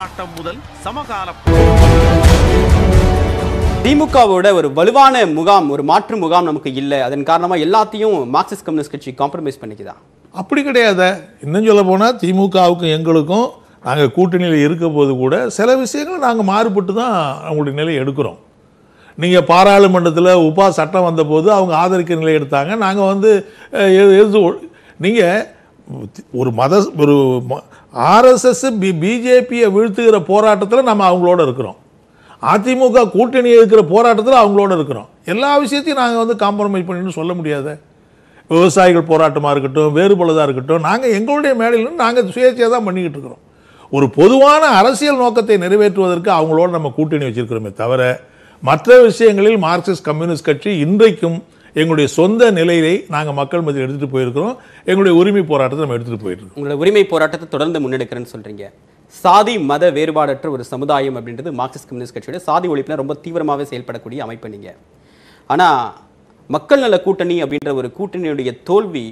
ஆட்டம் முதல் சமகால திமுகவோட ஒரு வலுவான முகாம் ஒரு மாற்று முகாம் நமக்கு இல்லை அதன் காரணமா எல்லாத்தையும் மார்க்சிஸ்ட் கம்யூனிஸ்ட் கட்சி காம்ப்ரமைஸ் பண்ணிக்குதா அப்படி கிடையாது இன்னும் சொல்ல போனால் திமுகவுக்கும் எங்களுக்கும் நாங்கள் கூட்டணியில் இருக்க போது கூட சில விஷயங்கள் நாங்கள் மாறுபட்டு தான் அவங்களுடைய நிலையை எடுக்கிறோம் நீங்கள் பாராளுமன்றத்தில் உபா சட்டம் வந்தபோது அவங்க ஆதரிக்க நிலை எடுத்தாங்க நாங்கள் வந்து அஹ், எது- எது நீங்கள் ஒரு மத ஒரு ஆர்எஸ்எஸ் பி பிஜேபியை வீழ்த்துகிற போராட்டத்தில் நம்ம அவங்களோட இருக்கிறோம் அதிமுக கூட்டணி இருக்கிற போராட்டத்தில் அவங்களோட இருக்கிறோம் எல்லா விஷயத்தையும் நாங்கள் வந்து காம்ப்ரமைஸ் பண்ணின்னு சொல்ல முடியாதே விவசாயிகள் போராட்டமாக இருக்கட்டும் வேறுபலதாக இருக்கட்டும் நாங்கள் எங்களுடைய மேடையில் நாங்கள் சுயேட்சையாக தான் பண்ணிக்கிட்டு இருக்கிறோம் ஒரு பொதுவான அரசியல் நோக்கத்தை நிறைவேற்றுவதற்கு அவங்களோட நம்ம கூட்டணி வச்சிருக்கிறோமே தவிர மற்ற விஷயங்களில் மார்க்சிஸ்ட் கம்யூனிஸ்ட் கட்சி இன்றைக்கும் எங்களுடைய சொந்த நிலையை நாங்கள் மக்கள் மத்தியில் எடுத்துகிட்டு போயிருக்கிறோம் எங்களுடைய உரிமை போராட்டத்தை நம்ம எடுத்துகிட்டு போயிட்டு இருக்கோம் உங்களோட உரிமை போராட்டத்தை தொடர்ந்து முன்னெடுக்கிறேன்னு சொல்றீங்க சாதி மத வேறுபாடற்ற ஒரு சமுதாயம் அப்படின்றது மார்க்சிஸ்ட் கம்யூனிஸ்ட் கட்சியோட சாதி ஒழிப்புல ரொம்ப தீவிரமாகவே செயல்படக்கூடிய அமைப்பு நீங்க ஆனா மக்கள் நல கூட்டணி அப்படின்ற ஒரு கூட்டணியுடைய தோல்வி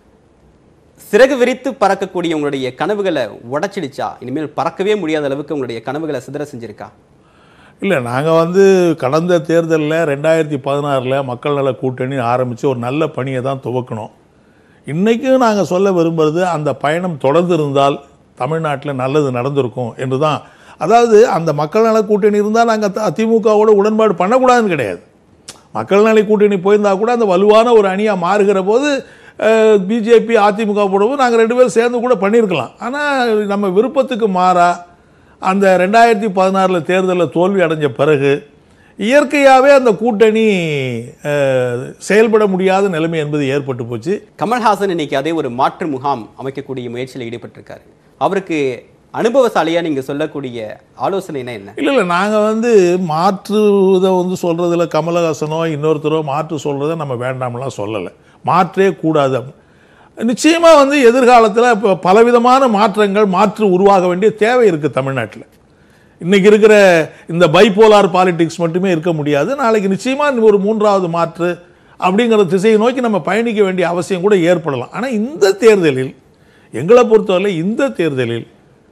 சிறகு விரித்து பறக்கக்கூடிய உங்களுடைய கனவுகளை உடைச்சிடுச்சா இனிமேல் பறக்கவே முடியாத அளவுக்கு உங்களுடைய கனவுகளை சிதற செஞ்சிருக்கா இல்லை நாங்கள் வந்து கடந்த தேர்தலில் ரெண்டாயிரத்தி பதினாறில் மக்கள் நல கூட்டணி ஆரம்பித்து ஒரு நல்ல பணியை தான் துவக்கணும் இன்றைக்கும் நாங்கள் சொல்ல விரும்புறது அந்த பயணம் தொடர்ந்து இருந்தால் தமிழ்நாட்டில் நல்லது நடந்திருக்கும் என்று தான் அதாவது அந்த மக்கள் நல கூட்டணி இருந்தால் நாங்கள் திமுகவோட உடன்பாடு பண்ணக்கூடாதுன்னு கிடையாது மக்கள் நல கூட்டணி போயிருந்தா கூட அந்த வலுவான ஒரு அணியாக மாறுகிற போது பிஜேபி அதிமுக போடும்போது நாங்கள் ரெண்டு பேரும் சேர்ந்து கூட பண்ணியிருக்கலாம் ஆனால் நம்ம விருப்பத்துக்கு மாறா அந்த ரெண்டாயிரத்தி பதினாறில் தேர்தலில் தோல்வி அடைஞ்ச பிறகு இயற்கையாகவே அந்த கூட்டணி அஹ், செயல்பட முடியாத நிலைமை என்பது ஏற்பட்டு போச்சு கமல்ஹாசன் இன்னைக்கு அதே ஒரு மாற்று முகாம் அமைக்கக்கூடிய முயற்சியில் ஈடுபட்டிருக்காரு அவருக்கு அனுபவசாலியா நீங்க சொல்லக்கூடிய ஆலோசனைனா என்ன இல்லை இல்லை நாங்கள் வந்து மாற்று இதை வந்து சொல்கிறதுல கமலஹாசனோ இன்னொருத்தரோ மாற்று சொல்கிறத நம்ம வேண்டாம்லாம் சொல்லலை மாற்றே கூடாது நிச்சயமாக வந்து எதிர்காலத்தில் இப்போ பலவிதமான மாற்றங்கள் மாற்று உருவாக வேண்டிய தேவை இருக்குது தமிழ்நாட்டில் இன்றைக்கி இருக்கிற இந்த பைபோலார் பாலிடிக்ஸ் மட்டுமே இருக்க முடியாது நாளைக்கு நிச்சயமாக ஒரு மூன்றாவது மாற்று அப்படிங்கிற திசையை நோக்கி நம்ம பயணிக்க வேண்டிய அவசியம் கூட ஏற்படலாம் ஆனால் இந்த தேர்தலில் எங்களை பொறுத்தவரை இந்த தேர்தலில்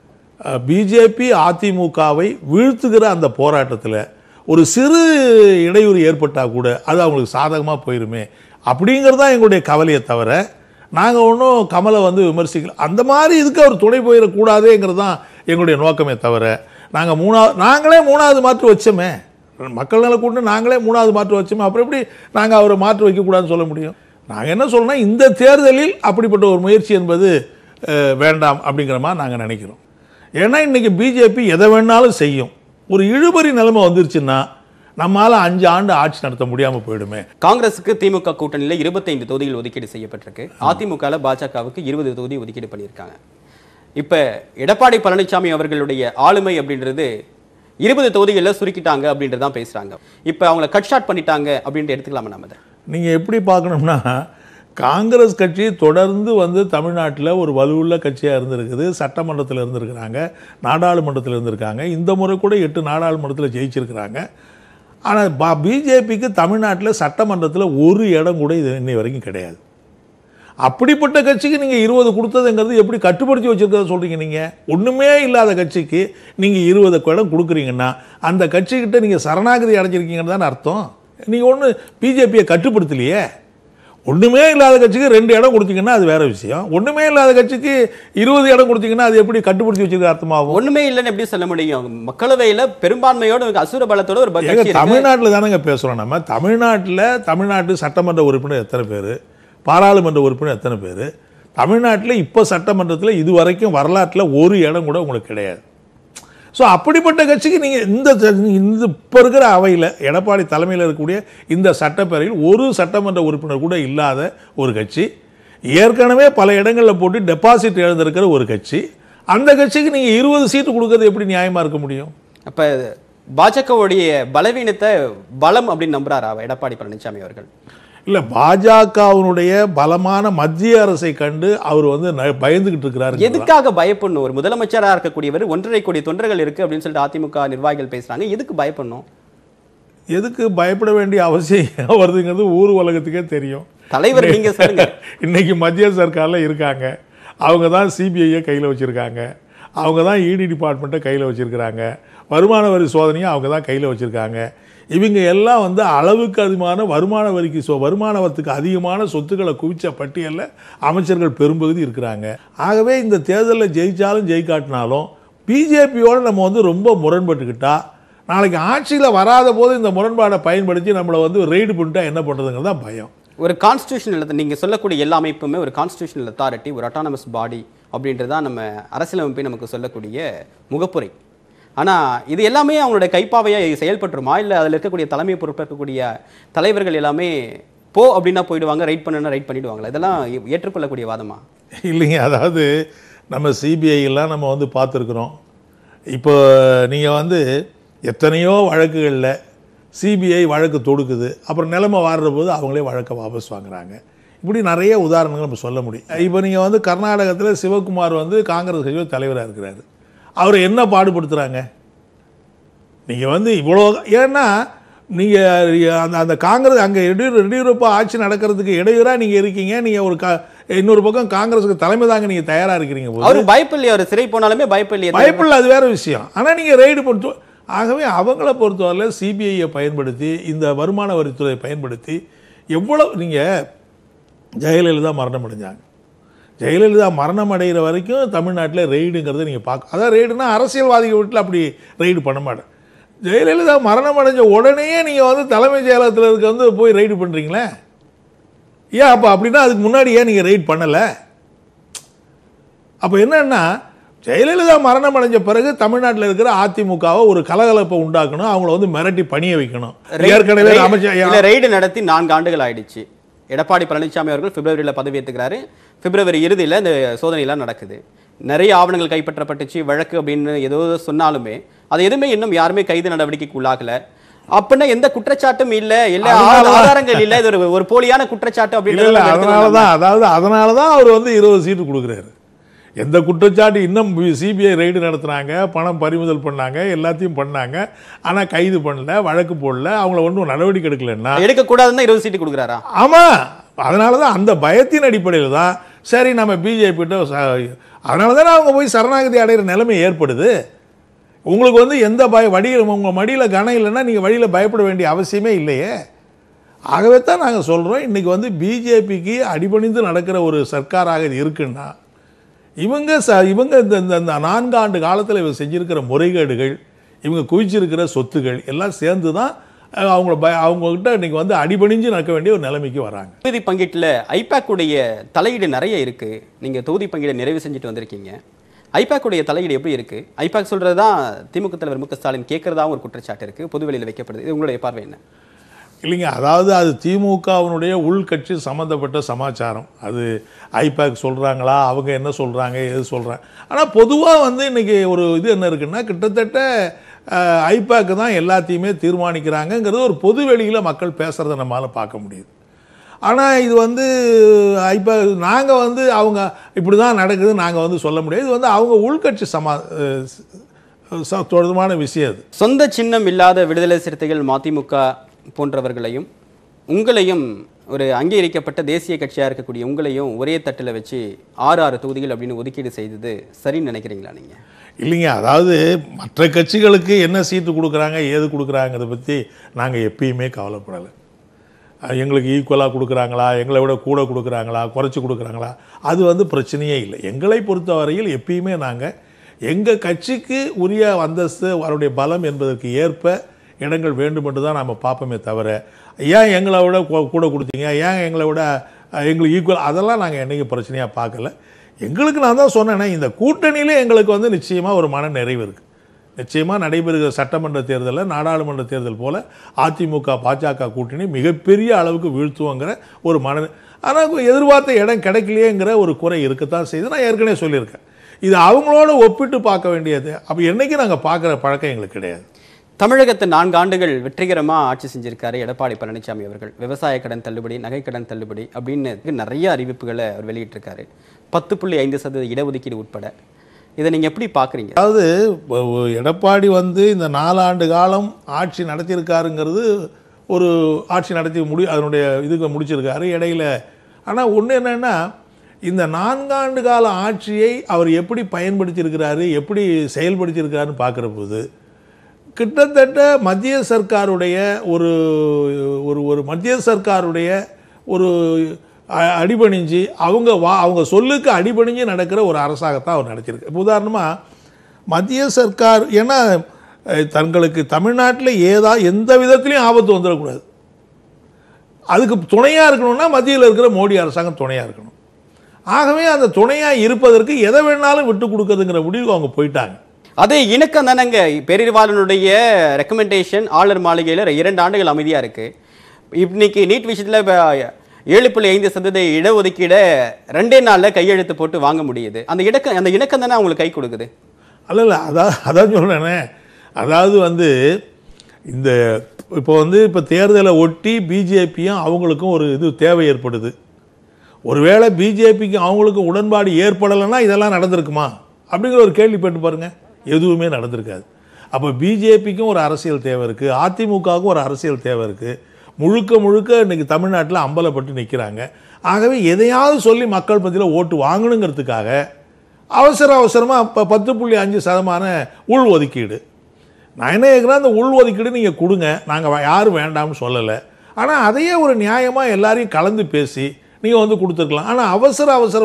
பிஜேபி அதிமுகவை வீழ்த்துகிற அந்த போராட்டத்தில் ஒரு சிறு இடையூறு ஏற்பட்டால் கூட அது அவங்களுக்கு சாதகமாக போயிருமே அப்படிங்கிறது தான் எங்களுடைய கவலையை தவிர நாங்கள் ஒன்றும் கமலை வந்து விமர்சிக்கல அந்த மாதிரி இதுக்கு அவர் துணை போயிடக்கூடாதேங்கிறது தான் எங்களுடைய நோக்கமே தவிர நாங்கள் மூணாவது நாங்களே மூணாவது மாற்று வச்சோமே மக்கள் நல கூட்டு நாங்களே மூணாவது மாற்று வச்சோமே அப்புறம் எப்படி நாங்கள் அவரை மாற்று வைக்கக்கூடாதுன்னு சொல்ல முடியும் நாங்கள் என்ன சொல்லணும்னா இந்த தேர்தலில் அப்படிப்பட்ட ஒரு முயற்சி என்பது அஹ், வேண்டாம் அப்படிங்கிற மாதிரி நாங்கள் நினைக்கிறோம் ஏன்னா இன்னைக்கு பிஜேபி எதை வேணாலும் செய்யும் ஒரு இழுபறி நிலைமை வந்துருச்சுன்னா நம்மால அஞ்சு ஆண்டு ஆட்சி நடத்த முடியாமல் போயிடுமே காங்கிரஸுக்கு திமுக கூட்டணியில 25 தொகுதிகள் ஒதுக்கீடு செய்யப்பட்டிருக்கு அதிமுகல பாஜகவுக்கு இருபது தொகுதி ஒதுக்கீடு பண்ணியிருக்காங்க இப்ப எடப்பாடி பழனிசாமி அவர்களுடைய ஆளுமை அப்படின்றது இருபது தொகுதிகளில் சுருக்கிட்டாங்க அப்படின்றது தான் பேசுறாங்க இப்ப அவங்கள கட் ஷாட் பண்ணிட்டாங்க அப்படின்ட்டு எடுத்துக்கலாமா நம்ம அதை நீங்கள் எப்படி பார்க்கணும்னா காங்கிரஸ் கட்சி தொடர்ந்து வந்து தமிழ்நாட்டில் ஒரு வலுவுள்ள கட்சியாக இருந்திருக்குது சட்டமன்றத்தில் இருந்திருக்கிறாங்க நாடாளுமன்றத்தில் இருந்திருக்காங்க இந்த முறை கூட எட்டு நாடாளுமன்றத்தில் ஜெயிச்சிருக்கிறாங்க ஆனால் பா பிஜேபிக்கு தமிழ்நாட்டில் சட்டமன்றத்தில் ஒரு இடம் கூட இது இன்னை வரைக்கும் கிடையாது அப்படிப்பட்ட கட்சிக்கு நீங்கள் இருபது கொடுத்ததுங்கிறது எப்படி கட்டுப்படுத்தி வச்சிருக்கிறத சொல்கிறீங்க நீங்கள் ஒன்றுமே இல்லாத கட்சிக்கு நீங்கள் இருபது இடம் கொடுக்குறீங்கன்னா அந்த கட்சிக்கிட்ட நீங்கள் சரணாகதி அடைஞ்சிருக்கீங்கன்னு தானே அர்த்தம் நீங்கள் ஒன்று பிஜேபியை கட்டுப்படுத்தலையே ஒன்றுமே இல்லாத கட்சிக்கு ரெண்டு இடம் கொடுத்தீங்கன்னா அது வேற விஷயம் ஒன்றுமே இல்லாத கட்சிக்கு இருபது இடம் கொடுத்தீங்கன்னா அது எப்படி கட்டுப்படுத்தி வச்சிருக்க அர்த்தமாகும் ஒண்ணுமே இல்லைன்னு எப்படி சொல்ல முடியும் மக்களவையில பெரும்பான்மையோட அசுர பலத்தோட ஒரு ஏங்க கட்சி இருக்கு தமிழ்நாட்டில் தானேங்க பேசுகிறோம் நம்ம தமிழ்நாட்டில் தமிழ்நாட்டு சட்டமன்ற உறுப்பினர் எத்தனை பேர் பாராளுமன்ற உறுப்பினர் எத்தனை பேர் தமிழ்நாட்டில் இப்போ சட்டமன்றத்தில் இது வரைக்கும் வரலாற்றில் ஒரு இடம் கூட உங்களுக்கு கிடையாது ஸோ அப்படிப்பட்ட கட்சிக்கு நீங்கள் இந்த இந்த இப்போ இருக்கிற அவையில் எடப்பாடி தலைமையில் இருக்கக்கூடிய இந்த சட்டப்பேரவையில் ஒரு சட்டமன்ற உறுப்பினர் கூட இல்லாத ஒரு கட்சி ஏற்கனவே பல இடங்களில் போட்டு டெபாசிட் இழந்திருக்கிற ஒரு கட்சி அந்த கட்சிக்கு நீங்கள் இருபது சீட்டு கொடுக்கறது எப்படி நியாயமாக இருக்க முடியும் அப்ப பாஜகவுடைய பலவீனத்தை பலம் அப்படின்னு நம்புறாரா எடப்பாடி பழனிசாமி அவர்கள் இல்லை பாஜகவினுடைய பலமான மத்திய அரசை கண்டு அவர் வந்து ந- பயந்துகிட்டு இருக்கிறாரு எதுக்காக பயப்படணும் ஒரு முதலமைச்சரா இருக்கக்கூடியவர் ஒன்றரை கோடி தொண்டர்கள் இருக்கு அப்படின்னு சொல்லிட்டு அதிமுக நிர்வாகிகள் பேசுறாங்க எதுக்கு பயப்படணும் எதுக்கு பயப்பட வேண்டிய அவசியம் வருதுங்கிறது ஊர் உலகத்துக்கே தெரியும் தலைவர் நீங்க சொல்லுங்க இன்னைக்கு மத்திய சர்க்காரில் இருக்காங்க அவங்க தான் சிபிஐயை கையில் வச்சுருக்காங்க அவங்க தான் இடி டிபார்ட்மெண்ட்டை கையில் வச்சுருக்கிறாங்க வருமான வரி சோதனையும் அவங்க தான் கையில் வச்சுருக்காங்க இவங்க எல்லாம் வந்து அளவுக்கு அதிகமான வருமான வரிக்கு சொ வருமானத்துக்கு அதிகமான சொத்துக்களை குவிச்ச பட்டியலில் அமைச்சர்கள் பெரும்பகுதி இருக்கிறாங்க ஆகவே இந்த தேர்தலில் ஜெயிச்சாலும் ஜெயிக்காட்டினாலும் பிஜேபியோடு நம்ம வந்து ரொம்ப முரண்பட்டுக்கிட்டா நாளைக்கு ஆட்சியில் வராத போது இந்த முரண்பாடை பயன்படுத்தி நம்மளை வந்து ரெய்டு பண்ணிட்டா என்ன பண்ணுறதுங்கிறது தான் பயம் ஒரு கான்ஸ்டியூஷனல் நீங்க சொல்லக்கூடிய எல்லா அமைப்புமே ஒரு கான்ஸ்டியூஷனல் அத்தாரிட்டி ஒரு அட்டானமஸ் பாடி அப்படின்றது தான் நம்ம அரசியலமைப்பை நமக்கு சொல்லக்கூடிய முகப்புரை ஆனா இது எல்லாமே அவங்களுடைய கைப்பாவையா செயல்பட்டுருமா இல்ல அதுல இருக்கக்கூடிய தலைமை பொறுப்பேற்கக்கூடிய தலைவர்கள் எல்லாமே போ அப்படின்னா போயிடுவாங்க ரைட் பண்ணுன்னா ரைட் பண்ணிடுவாங்களா இதெல்லாம் ஏ- ஏற்றுக்கொள்ளக்கூடிய வாதமா இல்லைங்க அதாவது நம்ம சிபிஐலாம் நம்ம வந்து பார்த்துருக்குறோம் இப்போ நீங்கள் வந்து எத்தனையோ வழக்குகளில் சிபிஐ வழக்கு தொடுக்குது அப்புறம் நிலைமை வாடுற போது அவங்களே வழக்கை வாபஸ் வாங்குறாங்க இப்படி நிறைய உதாரணங்கள் நம்ம சொல்ல முடியும் இப்போ நீங்கள் வந்து கர்நாடகத்தில் சிவகுமார் வந்து காங்கிரஸ் கட்சியோட தலைவராக இருக்கிறாரு அவர் என்ன பாடுபடுத்துகிறாங்க நீங்கள் வந்து இவ்வளோ ஏன்னா நீங்கள் அந்த அந்த காங்கிரஸ் அங்கே எடியூர் எடியூரப்பா ஆட்சி நடக்கிறதுக்கு இடையூறாக நீங்கள் இருக்கீங்க நீங்கள் ஒரு கா இன்னொரு பக்கம் காங்கிரஸுக்கு தலைமை தாங்க நீங்கள் தயாராக இருக்கிறீங்க போது அவரு பயப்பில்லையா அவர் சிறை போனாலுமே பயப்பில்லையா பயப்பில்லை அது வேற விஷயம் ஆனால் நீங்கள் ரைடு பொறுத்து ஆகவே அவங்கள பொறுத்தவரையில் சிபிஐயை பயன்படுத்தி இந்த வருமான வரித்துறையை பயன்படுத்தி எவ்வளவு நீங்கள் ஜெயலலிதா மரணம் அடைஞ்சாங்க ஜெயலலிதா மரணம் அடைகிற வரைக்கும் தமிழ்நாட்டில் ரெய்டுங்கிறத நீங்கள் பார்க்க அதான் ரெய்டுனா அரசியல்வாதிகள் வீட்டில் அப்படி ரெய்டு பண்ண மாட்டேன் ஜெயலலிதா மரணம் அடைஞ்ச உடனே நீங்கள் வந்து தலைமைச் செயலகத்தில் இருக்க வந்து போய் ரெய்டு பண்ணுறீங்களே ஏன் அப்போ அப்படின்னா அதுக்கு முன்னாடி ஏன் நீங்கள் ரெய்ட் பண்ணலை அப்போ என்னன்னா ஜெயலலிதா மரணம் அடைஞ்ச பிறகு தமிழ்நாட்டில் இருக்கிற அதிமுகவை ஒரு கலகலப்பை உண்டாக்கணும் அவங்கள வந்து மிரட்டி பணிய வைக்கணும் ஏற்கனவே இல்ல அமைச்சர் ரெய்டு நடத்தி நான்கு ஆண்டுகள் ஆயிடுச்சு எடப்பாடி பழனிசாமி அவர்கள் பிப்ரவரியில் பதவி ஏற்றுக்கிறாரு பிப்ரவரி இறுதியில் இந்த சோதனையெல்லாம் நடக்குது நிறைய ஆவணங்கள் கைப்பற்றப்பட்டுச்சு வழக்கு அப்படின்னு ஏதோ சொன்னாலுமே அது எதுவுமே இன்னும் யாருமே கைது நடவடிக்கைக்கு உள்ளாகல அப்படின்னா எந்த குற்றச்சாட்டும் இல்ல இல்ல அதனால- ஆதாரங்கள் இல்ல இது ஒரு ஒரு போலியான குற்றச்சாட்டு இல்ல அப்படின்னு இல்ல அதனால தான் அதாவது அதனால தான் அவர் வந்து இருபது சீட்டு கொடுக்குறாரு எந்த குற்றச்சாட்டு இன்னும் சிபிஐ ரைடு நடத்துனாங்க பணம் பறிமுதல் பண்ணாங்க எல்லாத்தையும் பண்ணாங்க ஆனால் கைது பண்ணல வழக்கு போடல அவங்கள ஒன்றும் நடவடிக்கை எடுக்கலைன்னா எடுக்க கூடாதுன்னு இருபது சீட்டு கொடுக்குறாரா ஆமாம் அதனால தான் அந்த பயத்தின் அடிப்படையில் தான் சரி நம்ம பிஜேபிட்ட அதனால தானே அவங்க போய் சரணாகதி அடைகிற நிலைமை ஏற்படுது உங்களுக்கு வந்து எந்த பய வடியில் உங்கள் மடியில் கனம் இல்லைன்னா நீங்கள் வழியில் பயப்பட வேண்டிய அவசியமே இல்லையே ஆகவே தான் நாங்கள் சொல்கிறோம் இன்றைக்கி வந்து பிஜேபிக்கு அடிபணிந்து நடக்கிற ஒரு சர்க்காராக இது இருக்குன்னா இவங்க ச இவங்க இந்த இந்த இந்த நான்கு ஆண்டு காலத்தில் இவங்க செஞ்சிருக்கிற முறைகேடுகள் இவங்க குவிச்சிருக்கிற சொத்துகள் எல்லாம் சேர்ந்து தான் அஹ், அவங்கள பய அவங்கக்கிட்ட இன்றைக்கி வந்து அடிபணிஞ்சு நடக்க வேண்டிய ஒரு நிலைமைக்கு வராங்க தொகுதி பங்கீட்டுல ஐபேக் உடைய தலையீடு நிறைய இருக்கு நீங்க தொகுதி பங்கீடை நிறைவு செஞ்சுட்டு வந்திருக்கீங்க ஐபேக் உடைய தலையீடு எப்படி இருக்கு ஐபேக் சொல்றது தான் திமுக தலைவர் மு க ஸ்டாலின் கேட்கறதாவும் ஒரு குற்றச்சாட்டு இருக்கு பொதுவெளியில் வைக்கப்படுது இது உங்களுடைய பார்வை என்ன இல்லைங்க அதாவது அது திமுகவினுடைய உள்கட்சி சம்மந்தப்பட்ட சமாச்சாரம் அது ஐபேக் சொல்கிறாங்களா அவங்க என்ன சொல்கிறாங்க எது சொல்கிறாங்க ஆனால் பொதுவாக வந்து இன்றைக்கி ஒரு இது என்ன இருக்குன்னா கிட்டத்தட்ட ஐபேக் தான் எல்லாத்தையுமே தீர்மானிக்கிறாங்கங்கிறது ஒரு பொது வெளியில் மக்கள் பேசுகிறத நம்மளால் பார்க்க முடியுது ஆனால் இது வந்து இப்போ நாங்கள் வந்து அவங்க இப்படி தான் நடக்குது நாங்கள் வந்து சொல்ல முடியாது இது வந்து அவங்க உள்கட்சி சமா அஹ், ச- தொடர்பான விஷயம் அது சொந்த சின்னம் இல்லாத விடுதலை சிறுத்தைகள் மதிமுக போன்றவர்களையும் உங்களையும் ஒரு அங்கீகரிக்கப்பட்ட தேசிய கட்சியாக இருக்கக்கூடிய உங்களையும் ஒரே தட்டில் வச்சு ஆறு ஆறு தொகுதிகள் அப்படின்னு ஒதுக்கீடு செய்தது சரின்னு நினைக்கிறீங்களா நீங்கள் இல்லைங்க அதாவது மற்ற கட்சிகளுக்கு என்ன சீட்டு கொடுக்குறாங்க ஏது கொடுக்குறாங்கிறத பற்றி நாங்கள் எப்பயுமே கவலைப்படலை அஹ் எங்களுக்கு ஈக்குவலாக கொடுக்குறாங்களா எங்களை விட கூட கொடுக்குறாங்களா குறைச்சி கொடுக்குறாங்களா அது வந்து பிரச்சனையே இல்லை எங்களை பொறுத்தவரையில் எப்பயுமே நாங்கள் எங்கள் கட்சிக்கு உரிய அந்தஸ்து அவருடைய பலம் என்பதற்கு ஏற்ப இடங்கள் வேண்டும் என்று தான் நம்ம பார்ப்போமே தவிர ஏன் எங்களை விட கூ- கூட கொடுத்தீங்க ஏன் எங்களை விட அஹ், எங்களுக்கு ஈக்குவல் அதெல்லாம் நாங்கள் என்றைக்கு பிரச்சனையாக பார்க்கல எங்களுக்கு நான் தான் சொன்னேனே இந்த கூட்டணியிலே எங்களுக்கு வந்து நிச்சயமாக ஒரு மன நிறைவு இருக்குது நிச்சயமாக நடைபெறுகிற சட்டமன்ற தேர்தலில் நாடாளுமன்ற தேர்தல் போல் அதிமுக பாஜக கூட்டணி மிகப்பெரிய அளவுக்கு வீழ்த்துவோங்கிற ஒரு மன ஆனால் எதிர்பார்த்த இடம் கிடைக்கலையேங்கிற ஒரு குறை இருக்கத்தான் செய்து நான் ஏற்கனவே சொல்லியிருக்கேன் இது அவங்களோட ஒப்பிட்டு பார்க்க வேண்டியது அப்போ என்னைக்கு நாங்கள் பார்க்குற பழக்கம் எங்களுக்கு கிடையாது தமிழகத்தை நான்கு ஆண்டுகள் வெற்றிகரமா ஆட்சி செஞ்சிருக்காரு எடப்பாடி பழனிசாமி அவர்கள் விவசாய கடன் தள்ளுபடி நகை கடன் தள்ளுபடி அப்படின்னு நிறைய அறிவிப்புகளை அவர் வெளியிட்டிருக்காரு பத்து புள்ளி ஐந்து சதவீத இடஒதுக்கீடு உட்பட இதை நீங்க எப்படி பார்க்குறீங்க அதாவது ஒ- ஒ- எடப்பாடி வந்து இந்த நாலாண்டு காலம் ஆட்சி நடத்தியிருக்காருங்கிறது ஒரு ஆட்சி நடத்தி முடி அதனுடைய இதுக்கு முடிச்சிருக்காரு இடையில ஆனால் ஒன்று என்னென்னா இந்த நான்காண்டு கால ஆட்சியை அவர் எப்படி பயன்படுத்தியிருக்கிறாரு எப்படி செயல்படுத்தியிருக்கிறாருன்னு பார்க்குற போது கிட்டத்தட்ட மத்திய சர்க்காருடைய ஒரு ஒரு ஒரு மத்திய சர்க்காருடைய ஒரு அ- அடிபணிஞ்சு அவங்க வா அவங்க சொல்லுக்கு அடிபணிஞ்சு நடக்கிற ஒரு அரசாகத்தான் அவர் நடத்தியிருக்கு இப்போ உதாரணமாக மத்திய சர்க்கார் ஏன்னா அஹ், தங்களுக்கு தமிழ்நாட்டில் ஏதா எந்த விதத்துலையும் ஆபத்து வந்துடக்கூடாது அதுக்கு துணையாக இருக்கணும்னா மத்தியில் இருக்கிற மோடி அரசாங்கம் துணையாக இருக்கணும் ஆகவே அந்த துணையாக இருப்பதற்கு எதை வேணாலும் விட்டு கொடுக்குறதுங்கிற முடிவுக்கு அவங்க போயிட்டாங்க அதே இணக்கம் தானங்க பேரிவாளனுடைய ரெக்கமெண்டேஷன் ஆளுநர் மாளிகையில் இரண்டு ஆண்டுகள் அமைதியா இருக்கு இன்னைக்கு நீட் விஷயத்துல இப்ப ஏழு புள்ளி ஐந்து சதவீத இடஒதுக்கீட ரெண்டே நாள்ல கையெழுத்து போட்டு வாங்க முடியுது அந்த இணக்கம் அந்த இணக்கம் தானே அவங்களுக்கு கை கொடுக்குது அல்ல இல்லை அதான் அதான் சொல்கிறேனே அதாவது வந்து இந்த இப்போ வந்து இப்போ தேர்தலை ஒட்டி பிஜேபியும் அவங்களுக்கும் ஒரு இது தேவை ஏற்படுது ஒருவேளை பிஜேபிக்கு அவங்களுக்கும் உடன்பாடு ஏற்படலைன்னா இதெல்லாம் நடந்திருக்குமா அப்படிங்கிற ஒரு கேள்வி கேட்டு பாருங்க எதுவுமே நடந்திருக்காது அப்போ பிஜேபிக்கும் ஒரு அரசியல் தேவை இருக்குது அதிமுகவுக்கும் ஒரு அரசியல் தேவை இருக்குது முழுக்க முழுக்க இன்னைக்கு தமிழ்நாட்டில் அம்பலப்பட்டு நிற்கிறாங்க ஆகவே எதையாவது சொல்லி மக்கள் மத்தியில் ஓட்டு வாங்கணுங்கிறதுக்காக அவசர அவசரமாக இப்போ பத்து புள்ளி அஞ்சு சதமான உள் ஒதுக்கீடு நான் என்ன கேட்குறேன் அந்த உள் ஒதுக்கீடு நீங்கள் கொடுங்க நாங்கள் யாரும் வேண்டாம்னு சொல்லலை ஆனால் அதையே ஒரு நியாயமாக எல்லாரையும் கலந்து பேசி நீங்கள் வந்து கொடுத்துருக்கலாம் ஆனால் அவசர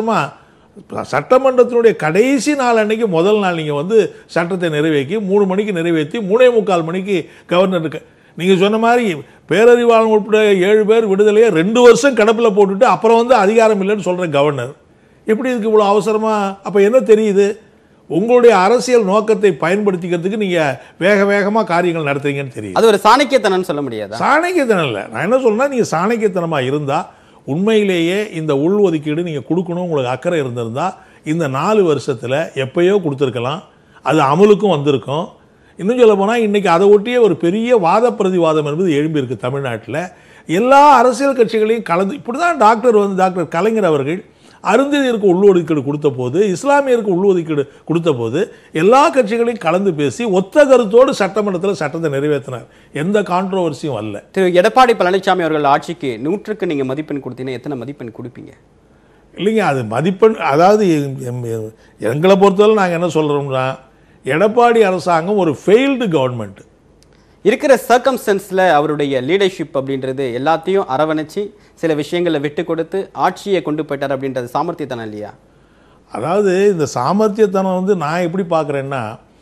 அவசரமாக சட்டமன்றத்தினுடைய கடைசி நாள் அன்னைக்கு முதல் நாள் நீங்கள் வந்து சட்டத்தை நிறைவேற்றி மூணு மணிக்கு நிறைவேற்றி மூணே முக்கால் மணிக்கு கவர்னருக்கு நீங்கள் சொன்ன மாதிரி பேரறிவாளன் உட்பட ஏழு பேர் விடுதலையை ரெண்டு வருஷம் கிடப்பில் போட்டுட்டு அப்புறம் வந்து அதிகாரம் இல்லைன்னு சொல்கிற கவர்னர் எப்படி இதுக்கு இவ்வளோ அவசரமாக அப்போ என்ன தெரியுது உங்களுடைய அரசியல் நோக்கத்தை பயன்படுத்திக்கிறதுக்கு நீங்கள் வேக வேகமாக காரியங்கள் நடத்துறீங்கன்னு தெரியுது அது ஒரு சாணக்கியத்தனம்னு சொல்ல முடியாதா சாணக்கியத்தனம் இல்லை நான் என்ன சொல்றேன்னா நீங்கள் சாணக்கியத்தனமாக இருந்தால் உண்மையிலேயே இந்த உள் ஒதுக்கீடு நீங்கள் கொடுக்கணும் உங்களுக்கு அக்கறை இருந்திருந்தா இந்த நாலு வருஷத்தில் எப்பயோ கொடுத்துருக்கலாம் அது அமலுக்கும் வந்திருக்கும் இன்னும் சொல்ல போனால் இன்றைக்கி அதை ஒட்டியே ஒரு பெரிய வாத பிரதிவாதம் என்பது எழும்பியிருக்கு தமிழ்நாட்டில் எல்லா அரசியல் கட்சிகளையும் கலந்து இப்படி தான் டாக்டர் வந்து டாக்டர் கலைஞர் அவர்கள் அருந்ததியருக்கு உள்ஒதுக்கீடு கொடுத்த போது இஸ்லாமியருக்கு உள்ஒதுக்கீடு கொடுத்த போது எல்லா கட்சிகளையும் கலந்து பேசி ஒத்த கருத்தோடு சட்டமன்றத்தில் சட்டத்தை நிறைவேற்றினார் எந்த கான்ட்ரோவர்சியும் வரல திரு எடப்பாடி பழனிசாமி அவர்கள் ஆட்சிக்கு நூற்றுக்கு நீங்க மதிப்பெண் கொடுத்தீங்கன்னா எத்தனை மதிப்பெண் கொடுப்பீங்க இல்லைங்க அது மதிப்பெண் அதாவது எம்- எம்- எங்களை பொறுத்தவரை நாங்கள் என்ன சொல்கிறோம்னா எடப்பாடி அரசாங்கம் ஒரு ஃபெயில்டு கவர்மெண்ட் இருக்கிற சர்க்கம்ஸ்டன்ஸில் அவருடைய லீடர்ஷிப் அப்படின்றது எல்லாத்தையும் அரவணைச்சு சில விஷயங்களை விட்டு கொடுத்து ஆட்சியை கொண்டு போயிட்டார் அப்படின்றது சாமர்த்தியத்தனம் இல்லையா அதாவது இந்த சாமர்த்தியத்தனம் வந்து நான் எப்படி பார்க்குறேன்னா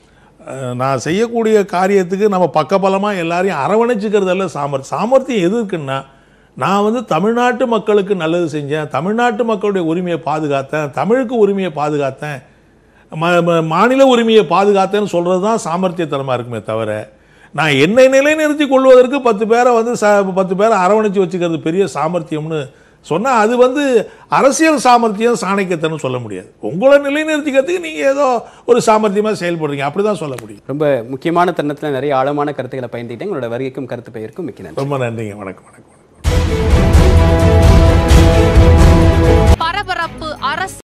அஹ், நான் செய்யக்கூடிய காரியத்துக்கு நம்ம பக்கபலமாக எல்லாரையும் அரவணைச்சிக்கிறதல்ல சாமர்த்தியம் சாமர்த்தியம் எது இருக்குன்னா நான் வந்து தமிழ்நாட்டு மக்களுக்கு நல்லது செஞ்சேன் தமிழ்நாட்டு மக்களுடைய உரிமையை பாதுகாத்தேன் தமிழுக்கு உரிமையை பாதுகாத்தேன் ம- ம- மாநில உரிமையை பாதுகாத்தேன்னு சொல்கிறது தான் சாமர்த்தியத்தனமாக இருக்குமே தவிர நான் என்னை நிலைநிறுத்தி கொள்வதற்கு பத்து பேரை வந்து ச பத்து பேரை அரவணைச்சு வச்சுக்கிறது பெரிய சாமர்த்தியம்னு சொன்னால் அது வந்து அரசியல் சாமர்த்தியம் சாணக்கியத்தனம் சொல்ல முடியாது உங்களை நிலைநிறுத்திக்கிறதுக்கு நீங்கள் ஏதோ ஒரு சாமர்த்தியமாக செயல்படுறீங்க அப்படி தான் சொல்ல முடியும் ரொம்ப முக்கியமான தருணத்தில் நிறைய ஆழமான கருத்துக்களை பயந்துட்டேன் உங்களோட வருகைக்கும் கருத்து பெயருக்கும் மிக்க நன்றி ரொம்ப நன்றிங்க வணக்கம் வணக்கம் பரபரப்பு அரசு